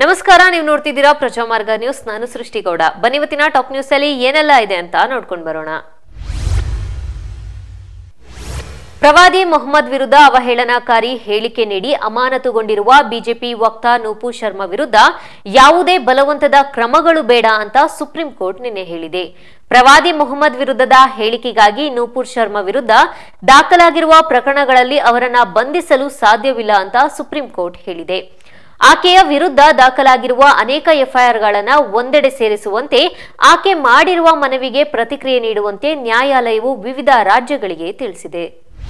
ನಮಸ್ಕಾರ ನೀವು ನೋಡ್ತಿದ್ದೀರಾ ಪ್ರಜಾಮಾರ್ಗ ನ್ಯೂಸ್ ನಾನು ಸೃಷ್ಟಿಗೌಡ ಬನ್ನಿ ಇವತ್ತಿನ ಟಾಪ್ ನ್ಯೂಸ್ ಅಲ್ಲಿ ಏನೆಲ್ಲ ಇದೆ ಅಂತ ನೋಡ್ಕೊಂಡು ಬರೋಣ ಪ್ರವಾದಿ ಮೊಹಮ್ಮದ್ ವಿರುದ್ಧ ಅವಹೇಳನಕಾರಿ ಹೇಳಿಕೆ ನೀಡಿ ಅಮಾನತುಗೊಂಡಿರುವ ಬಿಜೆಪಿ ವಕ್ತಾ ನೂಪು ಶರ್ಮಾ ವಿರುದ್ಧ ಯಾವುದೇ ಬಲವಂತದ ಕ್ರಮಗಳು ಬೇಡ ಅಂತ ಸುಪ್ರೀಂ ಕೋರ್ಟ್ ನಿನ್ನೆ ಹೇಳಿದೆ ಪ್ರವಾದಿ ಮೊಹಮ್ಮದ್ ವಿರುದ್ಧದ ಹೇಳಿಕೆಗಾಗಿ ನೂಪುರ್ ಶರ್ಮಾ ವಿರುದ್ಧ ದಾಖಲಾಗಿರುವ ಪ್ರಕರಣಗಳಲ್ಲಿ ಅವರನ್ನ ಬಂಧಿಸಲು ಸಾಧ್ಯವಿಲ್ಲ ಅಂತ ಸುಪ್ರೀಂ ಕೋರ್ಟ್ ಹೇಳಿದೆ ಆಕೆಯ ವಿರುದ್ಧ ದಾಖಲಾಗಿರುವ ಅನೇಕ ಎಫ್ಐಆರ್ಗಳನ್ನು ಒಂದೆಡೆ ಸೇರಿಸುವಂತೆ ಆಕೆ ಮಾಡಿರುವ ಮನವಿಗೆ ಪ್ರತಿಕ್ರಿಯೆ ನೀಡುವಂತೆ ನ್ಯಾಯಾಲಯವು ವಿವಿಧ ರಾಜ್ಯಗಳಿಗೆ ತಿಳಿಸಿದೆ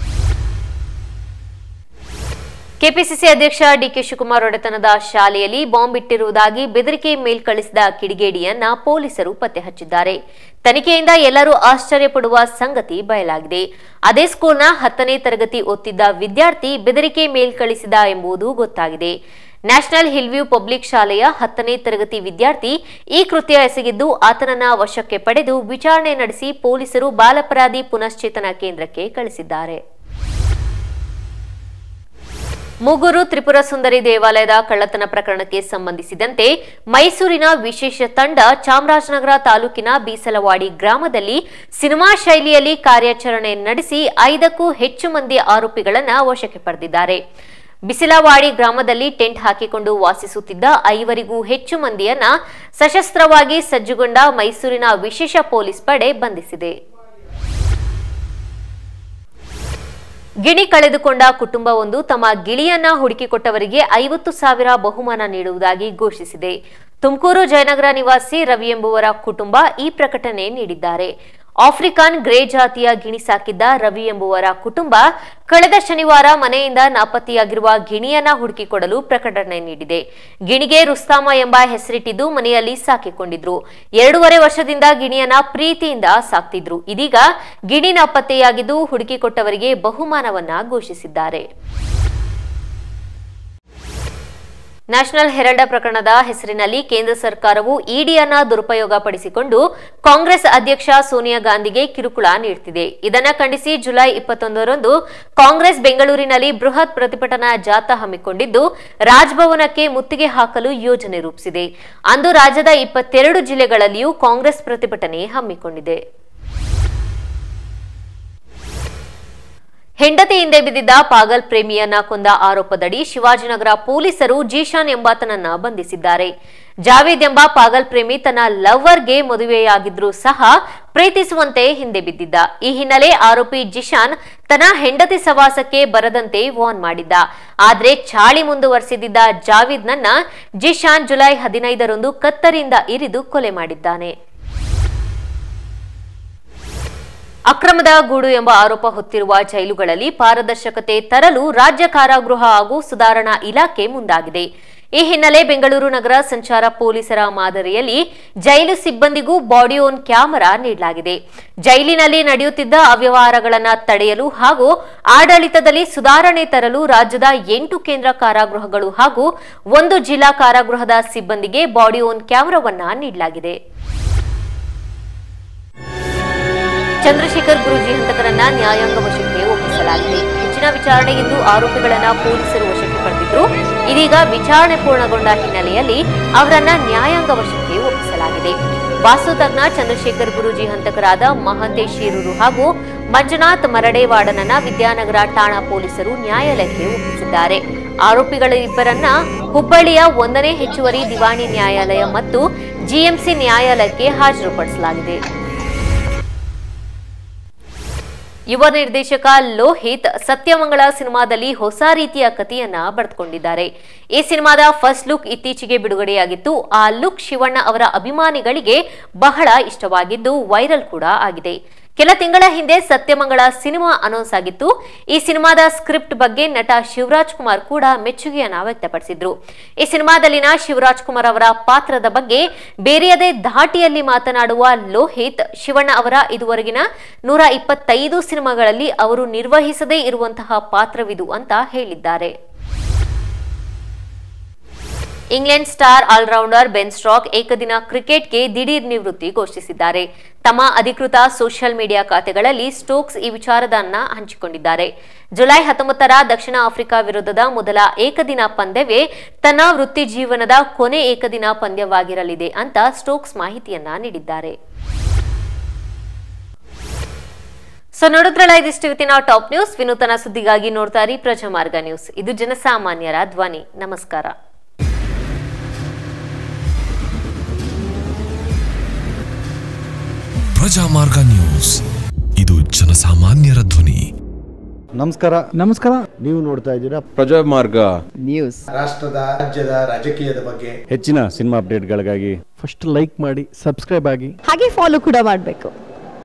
ಕೆಪಿಸಿಸಿ ಅಧ್ಯಕ್ಷ ಡಿಕೆ ಶಿವಕುಮಾರ್ ಒಡೆತನದ ಶಾಲೆಯಲ್ಲಿ ಬಾಂಬ್ ಇಟ್ಟಿರುವುದಾಗಿ ಬೆದರಿಕೆ ಮೇಲ್ ಕಳಿಸಿದ ಕಿಡಿಗೇಡಿಯನ್ನ ಪೊಲೀಸರು ಪತ್ತೆ ಹಚ್ಚಿದ್ದಾರೆ ತನಿಖೆಯಿಂದ ಎಲ್ಲರೂ ಆಶ್ಚರ್ಯಪಡುವ ಸಂಗತಿ ಬಯಲಾಗಿದೆ ಅದೇ ಸ್ಕೂಲ್ನ ಹತ್ತನೇ ತರಗತಿ ಓದ್ತಿದ್ದ ವಿದ್ಯಾರ್ಥಿ ಬೆದರಿಕೆ ಮೇಲ್ ಕಳಿಸಿದ ಎಂಬುದು ಗೊತ್ತಾಗಿದೆ ನ್ಯಾಷನಲ್ ಹಿಲ್ವ್ಯೂ ಪಬ್ಲಿಕ್ ಶಾಲೆಯ ಹತ್ತನೇ ತರಗತಿ ವಿದ್ಯಾರ್ಥಿ ಈ ಕೃತ್ಯ ಎಸಗಿದ್ದು ಆತನನ್ನ ವಶಕ್ಕೆ ಪಡೆದು ವಿಚಾರಣೆ ನಡೆಸಿ ಪೊಲೀಸರು ಬಾಲಪರಾಧಿ ಪುನಶ್ಚೇತನ ಕೇಂದ್ರಕ್ಕೆ ಕಳಿಸಿದ್ದಾರೆ ಮೂಗೂರು ತ್ರಿಪುರ ಸುಂದರಿ ದೇವಾಲಯದ ಕಳ್ಳತನ ಪ್ರಕರಣಕ್ಕೆ ಸಂಬಂಧಿಸಿದಂತೆ ಮೈಸೂರಿನ ವಿಶೇಷ ತಂಡ ಚಾಮರಾಜನಗರ ತಾಲೂಕಿನ ಬೀಸಲವಾಡಿ ಗ್ರಾಮದಲ್ಲಿ ಸಿನಿಮಾ ಶೈಲಿಯಲ್ಲಿ ಕಾರ್ಯಾಚರಣೆ ನಡೆಸಿ ಐದಕ್ಕೂ ಹೆಚ್ಚು ಮಂದಿ ಆರೋಪಿಗಳನ್ನು ವಶಕ್ಕೆ ಪಡೆದಿದ್ದಾರೆ ಬಿಸಿಲವಾಡಿ ಗ್ರಾಮದಲ್ಲಿ ಟೆಂಟ್ ಹಾಕಿಕೊಂಡು ವಾಸಿಸುತ್ತಿದ್ದ ಐವರಿಗೂ ಹೆಚ್ಚು ಮಂದಿಯನ್ನ ಸಶಸ್ತ್ರವಾಗಿ ಸಜ್ಜುಗೊಂಡ ಮೈಸೂರಿನ ವಿಶೇಷ ಪೊಲೀಸ್ ಪಡೆ ಬಂಧಿಸಿದೆ ಗಿಣಿ ಕಳೆದುಕೊಂಡ ಕುಟುಂಬವೊಂದು ತಮ್ಮ ಗಿಳಿಯನ್ನ ಹುಡುಕಿಕೊಟ್ಟವರಿಗೆ ಐವತ್ತು ಸಾವಿರ ಬಹುಮಾನ ನೀಡುವುದಾಗಿ ಘೋಷಿಸಿದೆ ತುಮಕೂರು ಜಯನಗರ ನಿವಾಸಿ ರವಿ ಎಂಬುವರ ಕುಟುಂಬ ಈ ಪ್ರಕಟಣೆ ನೀಡಿದ್ದಾರೆ ಆಫ್ರಿಕಾನ್ ಗ್ರೇ ಜಾತಿಯ ಗಿಣಿ ಸಾಕಿದ್ದ ರವಿ ಎಂಬುವರ ಕುಟುಂಬ ಕಳೆದ ಶನಿವಾರ ಮನೆಯಿಂದ ನಾಪತ್ತೆಯಾಗಿರುವ ಗಿಣಿಯನ್ನ ಹುಡುಕಿಕೊಡಲು ಪ್ರಕಟಣೆ ನೀಡಿದೆ ಗಿಣಿಗೆ ರುಸ್ತಾಮ ಎಂಬ ಹೆಸರಿಟ್ಟಿದ್ದು ಮನೆಯಲ್ಲಿ ಸಾಕಿಕೊಂಡಿದ್ರು ಎರಡೂವರೆ ವರ್ಷದಿಂದ ಗಿಣಿಯನ್ನ ಪ್ರೀತಿಯಿಂದ ಸಾಕ್ತಿದ್ರು ಇದೀಗ ಗಿಣಿ ನಾಪತ್ತೆಯಾಗಿದ್ದು ಹುಡುಕಿಕೊಟ್ಟವರಿಗೆ ಬಹುಮಾನವನ್ನ ಘೋಷಿಸಿದ್ದಾರೆ ನ್ಯಾಷನಲ್ ಹೆರಾಲ್ಡ ಪ್ರಕರಣದ ಹೆಸರಿನಲ್ಲಿ ಕೇಂದ್ರ ಸರ್ಕಾರವು ಇಡಿಯನ್ನ ದುರುಪಯೋಗ ಪಡಿಸಿಕೊಂಡು ಕಾಂಗ್ರೆಸ್ ಅಧ್ಯಕ್ಷ ಸೋನಿಯಾ ಗಾಂಧಿಗೆ ಕಿರುಕುಳ ನೀಡುತ್ತಿದೆ ಇದನ್ನ ಖಂಡಿಸಿ ಜುಲೈ ಇಪ್ಪತ್ತೊಂದರಂದು ಕಾಂಗ್ರೆಸ್ ಬೆಂಗಳೂರಿನಲ್ಲಿ ಬೃಹತ್ ಪ್ರತಿಭಟನಾ ಜಾಥಾ ಹಮ್ಮಿಕೊಂಡಿದ್ದು ರಾಜಭವನಕ್ಕೆ ಮುತ್ತಿಗೆ ಹಾಕಲು ಯೋಜನೆ ರೂಪಿಸಿದೆ ಅಂದು ರಾಜ್ಯದ ಇಪ್ಪತ್ತೆರಡು ಜಿಲ್ಲೆಗಳಲ್ಲಿಯೂ ಕಾಂಗ್ರೆಸ್ ಪ್ರತಿಭಟನೆ ಹಮ್ಮಿಕೊಂಡಿದೆ ಹೆಂಡತಿ ಹಿಂದೆ ಬಿದ್ದಿದ್ದ ಪಾಗಲ್ ಪ್ರೇಮಿಯನ್ನ ಕೊಂದ ಆರೋಪದಡಿ ಶಿವಾಜಿನಗರ ಪೊಲೀಸರು ಜೀಶಾನ್ ಎಂಬಾತನನ್ನ ಬಂಧಿಸಿದ್ದಾರೆ ಜಾವೇದ್ ಎಂಬ ಪಾಗಲ್ ಪ್ರೇಮಿ ತನ್ನ ಲವ್ವರ್ಗೆ ಮದುವೆಯಾಗಿದ್ರೂ ಸಹ ಪ್ರೀತಿಸುವಂತೆ ಹಿಂದೆ ಬಿದ್ದಿದ್ದ ಈ ಹಿನ್ನೆಲೆ ಆರೋಪಿ ಜಿಶಾನ್ ತನ್ನ ಹೆಂಡತಿ ಸವಾಸಕ್ಕೆ ಬರದಂತೆ ವಾರ್ನ್ ಮಾಡಿದ್ದ ಆದ್ರೆ ಚಾಳಿ ಮುಂದುವರೆಸಿದ್ದ ಜಾವೇದ್ನನ್ನ ಜಿಶಾನ್ ಜುಲೈ ಹದಿನೈದರಂದು ಕತ್ತರಿಂದ ಇರಿದು ಕೊಲೆ ಮಾಡಿದ್ದಾನೆ ಅಕ್ರಮದ ಗೂಡು ಎಂಬ ಆರೋಪ ಹೊತ್ತಿರುವ ಜೈಲುಗಳಲ್ಲಿ ಪಾರದರ್ಶಕತೆ ತರಲು ರಾಜ್ಯ ಕಾರಾಗೃಹ ಹಾಗೂ ಸುಧಾರಣಾ ಇಲಾಖೆ ಮುಂದಾಗಿದೆ ಈ ಹಿನ್ನೆಲೆ ಬೆಂಗಳೂರು ನಗರ ಸಂಚಾರ ಪೊಲೀಸರ ಮಾದರಿಯಲ್ಲಿ ಜೈಲು ಸಿಬ್ಬಂದಿಗೂ ಬಾಡಿ ಓನ್ ಕ್ಯಾಮೆರಾ ನೀಡಲಾಗಿದೆ ಜೈಲಿನಲ್ಲಿ ನಡೆಯುತ್ತಿದ್ದ ಅವ್ಯವಹಾರಗಳನ್ನು ತಡೆಯಲು ಹಾಗೂ ಆಡಳಿತದಲ್ಲಿ ಸುಧಾರಣೆ ತರಲು ರಾಜ್ಯದ ಎಂಟು ಕೇಂದ್ರ ಕಾರಾಗೃಹಗಳು ಹಾಗೂ ಒಂದು ಜಿಲ್ಲಾ ಕಾರಾಗೃಹದ ಸಿಬ್ಬಂದಿಗೆ ಬಾಡಿ ಓನ್ ಕ್ಯಾಮೆರಾವನ್ನ ನೀಡಲಾಗಿದೆ ಚಂದ್ರಶೇಖರ್ ಗುರೂಜಿ ಹಂತಕರನ್ನ ನ್ಯಾಯಾಂಗ ವಶಕ್ಕೆ ಒಪ್ಪಿಸಲಾಗಿದೆ ಹೆಚ್ಚಿನ ವಿಚಾರಣೆಗಿಂದು ಆರೋಪಿಗಳನ್ನ ಪೊಲೀಸರು ವಶಕ್ಕೆ ಪಡೆದಿದ್ರು ಇದೀಗ ವಿಚಾರಣೆ ಪೂರ್ಣಗೊಂಡ ಹಿನ್ನೆಲೆಯಲ್ಲಿ ಅವರನ್ನ ನ್ಯಾಯಾಂಗ ವಶಕ್ಕೆ ಒಪ್ಪಿಸಲಾಗಿದೆ ವಾಸ್ತುತಜ್ಞ ಚಂದ್ರಶೇಖರ್ ಗುರೂಜಿ ಹಂತಕರಾದ ಮಹಂತೇಶ್ ಶೀರೂರು ಹಾಗೂ ಮಂಜುನಾಥ್ ಮರಡೇವಾಡನನ್ನ ವಿದ್ಯಾನಗರ ಠಾಣಾ ಪೊಲೀಸರು ನ್ಯಾಯಾಲಯಕ್ಕೆ ಒಪ್ಪಿಸಿದ್ದಾರೆ ಆರೋಪಿಗಳಿಬ್ಬರನ್ನ ಹುಬ್ಬಳ್ಳಿಯ ಒಂದನೇ ಹೆಚ್ಚುವರಿ ದಿವಾಣಿ ನ್ಯಾಯಾಲಯ ಮತ್ತು ಜಿಎಂಸಿ ನ್ಯಾಯಾಲಯಕ್ಕೆ ಹಾಜರುಪಡಿಸಲಾಗಿದೆ ಯುವ ನಿರ್ದೇಶಕ ಲೋಹಿತ್ ಸತ್ಯಮಂಗಳ ಸಿನಿಮಾದಲ್ಲಿ ಹೊಸ ರೀತಿಯ ಕಥೆಯನ್ನ ಬರೆದುಕೊಂಡಿದ್ದಾರೆ ಈ ಸಿನಿಮಾದ ಫಸ್ಟ್ ಲುಕ್ ಇತ್ತೀಚೆಗೆ ಬಿಡುಗಡೆಯಾಗಿತ್ತು ಆ ಲುಕ್ ಶಿವಣ್ಣ ಅವರ ಅಭಿಮಾನಿಗಳಿಗೆ ಬಹಳ ಇಷ್ಟವಾಗಿದ್ದು ವೈರಲ್ ಕೂಡ ಆಗಿದೆ ಕೆಲ ತಿಂಗಳ ಹಿಂದೆ ಸತ್ಯಮಂಗಳ ಸಿನಿಮಾ ಅನೌನ್ಸ್ ಆಗಿತ್ತು ಈ ಸಿನಿಮಾದ ಸ್ಕ್ರಿಪ್ಟ್ ಬಗ್ಗೆ ನಟ ಶಿವರಾಜ್ ಕುಮಾರ್ ಕೂಡ ಮೆಚ್ಚುಗೆಯನ್ನ ವ್ಯಕ್ತಪಡಿಸಿದ್ರು ಈ ಸಿನಿಮಾದಲ್ಲಿನ ಶಿವರಾಜ್ ಕುಮಾರ್ ಅವರ ಪಾತ್ರದ ಬಗ್ಗೆ ಬೇರೆಯದೇ ಧಾಟಿಯಲ್ಲಿ ಮಾತನಾಡುವ ಲೋಹಿತ್ ಶಿವಣ್ಣ ಅವರ ಇದುವರೆಗಿನ ನೂರ ಇಪ್ಪತ್ತೈದು ಸಿನಿಮಾಗಳಲ್ಲಿ ಅವರು ನಿರ್ವಹಿಸದೇ ಇರುವಂತಹ ಪಾತ್ರವಿದು ಅಂತ ಹೇಳಿದ್ದಾರೆ England star allrounder Ben Stokes ಏಕದಿನ ಕ್ರಿಕೆಟ್ಗೆ ದಿಢೀರ್ ನಿವೃತ್ತಿ ಘೋಷಿಸಿದ್ದಾರೆ ತಮ್ಮ ಅಧಿಕೃತ ಸೋಷಿಯಲ್ ಮೀಡಿಯಾ ಖಾತೆಗಳಲ್ಲಿ ಸ್ಟೋಕ್ಸ್ ಈ ವಿಚಾರದನ್ನ ಹಂಚಿಕೊಂಡಿದ್ದಾರೆ ಜುಲೈ ಹತ್ತೊಂಬತ್ತರ ದಕ್ಷಿಣ ಆಫ್ರಿಕಾ ವಿರುದ್ಧದ ಮೊದಲ ಏಕದಿನ ಪಂದ್ಯವೇ ತನ್ನ ವೃತ್ತಿ ಜೀವನದ ಕೊನೆ ಏಕದಿನ ಪಂದ್ಯವಾಗಿರಲಿದೆ ಅಂತ ಸ್ಟೋಕ್ಸ್ ಮಾಹಿತಿಯನ್ನ ನೀಡಿದ್ದಾರೆ ಸೊ ನೋಡಿದ್ರಲ್ಲ ಇದಿಷ್ಟು ಇವತ್ತಿನ ಟಾಪ್ ನ್ಯೂಸ್ ವಿನೂತನ ಸುದ್ದಿಗಾಗಿ ನೋಡ್ತಾ ಇರಿ ಪ್ರಜಾಮಾರ್ಗ ನ್ಯೂಸ್ ಇದು ಜನಸಾಮಾನ್ಯರ ಧ್ವನಿ ನಮಸ್ಕಾರ ಪ್ರಜಾಮಾರ್ಗ ನ್ಯೂಸ್ ಇದು ಜನಸಾಮಾನ್ಯರ ಧ್ವನಿ ನಮಸ್ಕಾರ ನಮಸ್ಕಾರ ನೀವು ನೋಡ್ತಾ ಇದ್ದೀರಾ ಪ್ರಜಾಮಾರ್ಗ ನ್ಯೂಸ್ ರಾಷ್ಟ್ರದ ರಾಜ್ಯದ ರಾಜಕೀಯದ ಬಗ್ಗೆ ಹೆಚ್ಚಿನ ಸಿನಿಮಾ ಅಪ್ಡೇಟ್ಗಳಿಗಾಗಿ ಫಸ್ಟ್ ಲೈಕ್ ಮಾಡಿ ಸಬ್ಸ್ಕ್ರೈಬ್ ಆಗಿ ಹಾಗೆ ಫಾಲೋ ಕೂಡ ಮಾಡಬೇಕು